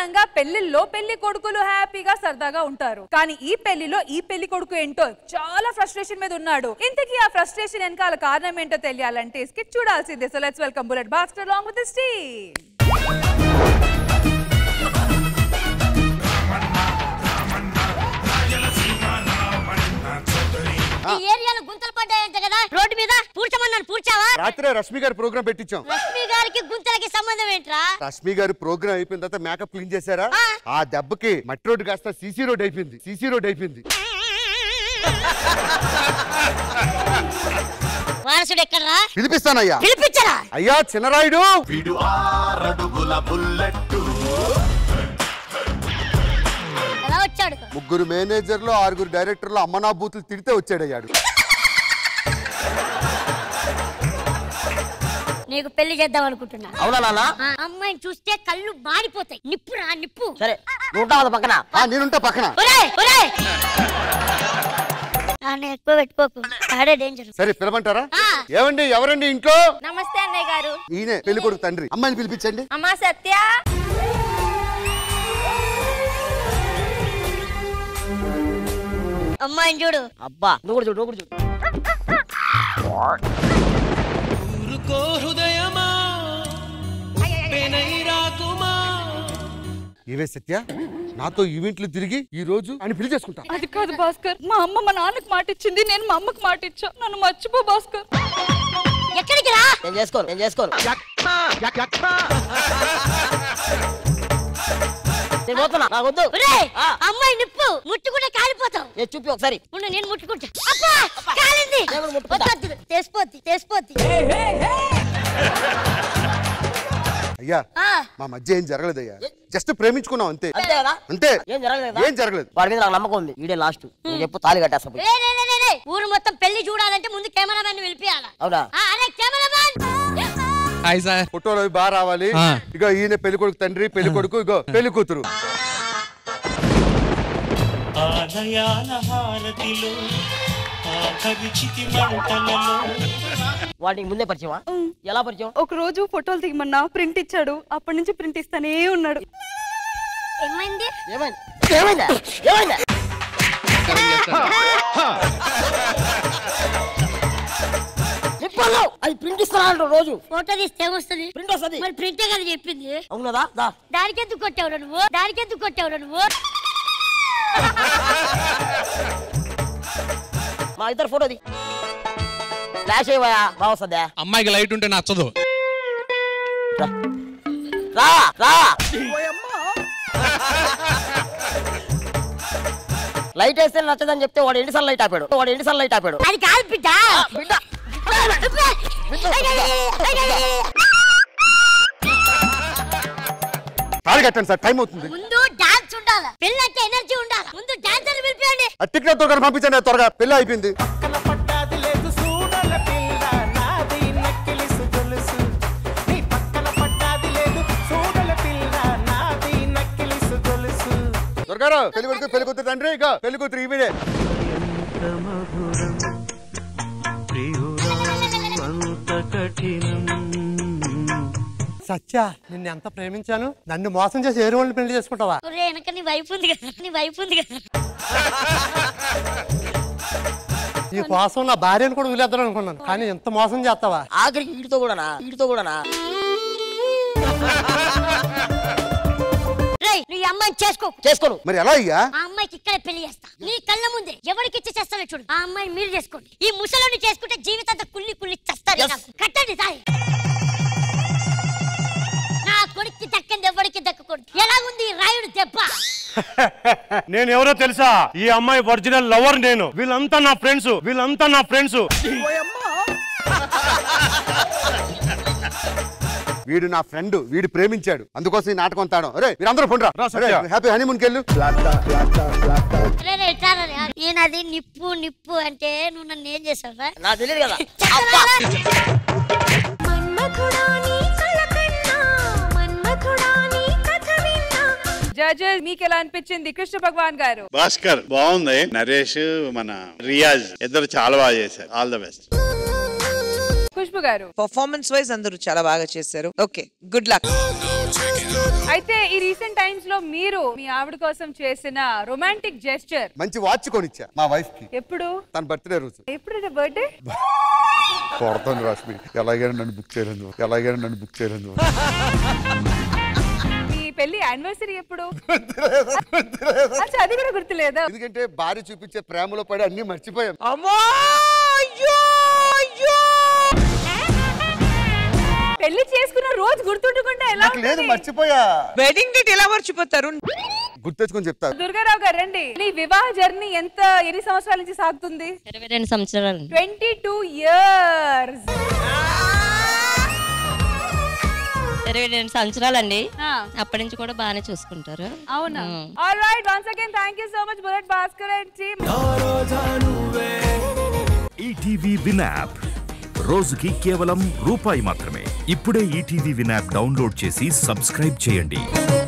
సాధారణంగా పెళ్లిల్లో పెళ్లి కొడుకులు హ్యాపీగా సరదాగా ఉంటారు కానీ ఈ పెళ్లిలో ఈ పెళ్లి కొడుకు ఏంటో చాలా ఫ్రస్ట్రేషన్ మీద ఉన్నాడు ఇంతకీ ఆ ఫ్రస్ట్రేషన్ వెనకాల కారణం ఏంటో తెలియాలంటే స్కిట్ చూడాల్సిందే so let's welcome bullet Bhaskar long with Steve ఈ ఏరియాలో గుంతలు పడ్డాయంట కదా రోడ్డు మీద పూడ్చమన్నాను పూడ్చావా రాత్రే రష్మి గారి ప్రోగ్రామ్ పెట్టించాం లక్ష్మి గారికి గుంతలకి సంబంధం ఏంట్రా రష్మి గారి ప్రోగ్రామ్ అయిపోయిన తర్వాత మేకప్ క్లీన్ చేశారా ఆ. ఆ దెబ్బకి మట్టి రోడ్డు కాస్త సీసీ రోడ్ అయిపోయింది సీసీ రోడ్ అయిపోయింది వారసుడు ఎక్కడరా పిలిపిస్తానయ్యా పిలిపించరా అయ్యా చిన్నరాయుడు విడు ఆరడుగుల బుల్లెట్టు ఎలా వచ్చాడు ముగ్గురు మేనేజర్లు ఆరుగురు డైరెక్టర్లు అమ్మనా బూతులు తిడితే వచ్చాడయ్యాడు నీకు పెళ్లి చేద్దాం అనుకుంటున్నా అవునా నాన్న ఆ అమ్మాయిని చూస్తే కళ్ళు మాడిపోతాయి నిప్పురా నిప్పు సరే నువ్వు ఉంటావు కదా పక్కన ఆ, నేనుంటా పక్కన ఒరేయ్, ఒరేయ్! నాన్న ఎక్కువ పెట్టుకోకు ఆడే డేంజర్ సరే పిలమంటారా ఆ. ఏమండి ఎవరండి ఇంట్లో నమస్తే అన్నయ్య గారు ఈయనే పెళ్లి కొడుకు తండ్రి అమ్మాయిని పిలిపించండి అమ్మా సత్య అమ్మాయిని చూడు అబ్బా నువ్వు కూడా చూడు నువ్వు కూడా చూడు ఊరుకో హృదయమా ఉప్పెనై రాకుమా ఏవే సత్య నాతో ఈవెంట్లు తిరిగి ఈ రోజు అని పెళ్లి చేసుకుంటా అది కాదు భాస్కర్ మా అమ్మ మా నాన్నకి మాట ఇచ్చింది నేను మా అమ్మకి మాట ఇచ్చా నన్ను మర్చిపో భాస్కర్ ఎక్కడికి రా నేను చేసుకోను నేను చేసుకోను నేను పోతున్నా నాకు వద్దు ఒరేయ్, ఆ. అమ్మాయి నిప్పు ముట్టుకుంటే కాలిపోతావు నేను చూపి ఒకసారి ఉండు నేను ముట్టుకుంటా అబ్బా కాలింది నేను కూడా ముట్టుకుంటా. వద్దొద్దు, తెసిపోద్ది తెసిపోద్ది అయ్యా ఆ, మా మధ్య ఏం జరగలేదయ్యా జస్ట్ ప్రేమించుకున్నాం అంతే అంతే కదా అంతే ఏం జరగలేదు ఏం జరగలేదు వాడి మీద నాకు నమ్మకం ఉంది వీడే లాస్ట్ నువ్వు చెప్పు తాళి కట్టేస్తా పోయి. రే, రే, రే, రే, రే. ఊరు మొత్తం పెళ్లి చూడాలంటే ముందు కెమెరామెన్ పిలిపియాల అవునా అరే కెమెరామెన్ హాయ్ సార్ ఫోటోలు అవి బాగా రావాలి ఆ. ఇగో ఈయన పెళ్లి కొడుకు తండ్రి పెళ్లి కొడుకు ఇగో పెళ్లి కూతురు ఆలయాల హారతిలో ఆఖరి చితి మంటలలో వాడికి ముందే పరిచయమా ఎలా పరిచయం ఒక రోజు ఫోటోలు దిగమన్నా ప్రింట్ ఇచ్చాడు అప్పటి నుంచి ప్రింట్ ఇస్తానే ఉన్నాడు ఏమైంది ఏమైంది ఏమైందా ఏమైందా చెప్పాను అది ప్రింట్ ఇస్తున్నా రోజు ఫోటో తీస్తే ఏమొస్తుంది ప్రింట్ వస్తుంది మరి ప్రింటే కదా చెప్పింది అవునదా దా దానికి ఎందుకు కొట్టావురా నువ్వు దానికి ఎందుకు కొట్టావురా నువ్వు మా ఇద్దరు ఫోటోది ఫ్లాష్ అయ్యా బాగా వస్తుందా అమ్మాయికి లైట్ ఉంటే నచ్చదు రా రా లైట్ వేస్తే నచ్చదని చెప్తే వాడు ఎన్నిసార్లు లైట్ ఆపాడు వాడు ఎన్నిసార్లు లైట్ ఆపాడు అది కాదు బిడ్డ బిడ్డ తాళి కట్టండి సార్ టైం అవుతుంది ముందు డాన్స్ ఉండాలి పెళ్ళంటే ఎనర్జీ ఉండాలి ముందు డాన్సర్ పిలిపియండి ఆ టికెట్ త్వరగా పంపించండి త్వరగా పెళ్లి అయిపోయింది పక్కన పట్టాది లేదు చూడల పిల్ల నాది నక్కిలిసు గొలుసు నీ పక్కన పట్టాది లేదు చూడల పిల్ల నాది నక్కిలిసు గొలుసు త్వరగా పెళ్లి కొడుకు పెళ్లి కూతురు తండ్రి ఇక పెళ్లి కూతురు ఈవిడే సత్య నిన్ను ఎంత ప్రేమించాను నన్ను మోసం చేసి ఏరు వాళ్ళని పెళ్లి చేసుకుంటావా ఒరే వెనక నీ వైఫ్ ఉంది కదా నీ వైఫ్ ఉంది కదా నీ కోసం నా భార్యను కూడా వదిలేద్దాం అనుకున్నాను కానీ ఎంత మోసం చేస్తావా ఆఖరికి వీటితో కూడానా వీటితో కూడానా రేయ్ నువ్వు ఈ అమ్మాయిని చేసుకో చేసుకోను మరి ఎలా అయ్యా ఆ అమ్మాయికి ఇక్కడే పెళ్లి చేస్తా నీ కళ్ళ ముందే ఎవరికి ఇచ్చి చేస్తానో చూడు ఆ అమ్మాయిని మీరు చేసుకోండి ఈ ముసలోని చేసుకుంటే జీవితంతో కుళ్ళి కుళ్ళి చేస్తారు Yes. కట్టండి సాయి నా కొడుక్కి దక్కంది ఎవరికి దక్కకూడదు ఎలా ఉంది ఈ రాయుడు దెబ్బ నేను ఎవరో తెలుసా ఈ అమ్మాయి ఒరిజినల్ లవర్ నేను వీళ్ళంతా నా ఫ్రెండ్స్ వీళ్ళంతా నా ఫ్రెండ్స్ వీడు నా ఫ్రెండ్ వీడు ప్రేమించాడు అందుకోసం ఈ నాటకం తాడం అరే మీరందరూ పండురా హ్యాపీ హనీమూన్ కెళ్ళు రే, రే, ఇట్రారా రే. ఈయనది నిప్పు నిప్పు అంటే నువ్వు నన్ను ఏం చేసావురా నాకు తెలియదు కదా చెత్తనారా? జడ్జెస్ మీకు ఎలా అనిపించింది కృష్ణ భగవాన్ గారు భాస్కర్ బాగుంది నరేష్ మన రియాజ్ ఇద్దరు చాలా బాగా చేశారు ఆల్ ద బెస్ట్ ఖుష్బు గారు పర్ఫార్మెన్స్ వైజ్ అందరూ చాలా బాగా చేశారు ఓకే గుడ్ లక్ అయితే ఈ రీసెంట్ టైమ్స్ లో మీరు మీ ఆవిడ కోసం చేసిన రొమాంటిక్ జెస్చర్ మంచి వాచ్ కొనిచ్చా మా వైఫ్ కి ఎప్పుడు తన బర్త్డే రోజు ఎప్పుడు బర్త్డే కొడతాను రాష్మి ఎలాగైనా నన్ను బుక్ చేయలేదు ఎలాగైనా నన్ను బుక్ చేయలేదు మీ పెళ్లి యానివర్సరీ ఎప్పుడు అచ్చా, అది కూడా గుర్తులేదా ఎందుకంటే భార్య చూపించే ప్రేమలో పడి అన్ని మర్చిపోయాం పెళ్లి చేసుకున్న రోజు గుర్తుండకుండా ఎలా నాకు లేదు ఉంటుంది? మర్చిపోయా వెడ్డింగ్ డేట్ ఎలా మర్చిపోతారు గుర్తెచ్చుకొని చెప్తా దుర్గారావు గారు రండి మీ వివాహ జర్నీ ఎంత ఎన్ని సంవత్సరాల నుంచి సాగుతుంది ఇరవై రెండు సంవత్సరాలు ట్వంటీ టూ ఇయర్స్ ఇరవై రెండు సంవత్సరాలండి అప్పటి నుంచి కూడా బాగానే చూసుకుంటారు అవునా um. All right once again thank you so much bullet Bhaskar and team ETV win app రోజుకి కేవలం రూపాయి మాత్రమే ఇప్పుడే ఈటీవీ విన్ యాప్ డౌన్లోడ్ చేసి సబ్స్క్రైబ్ చేయండి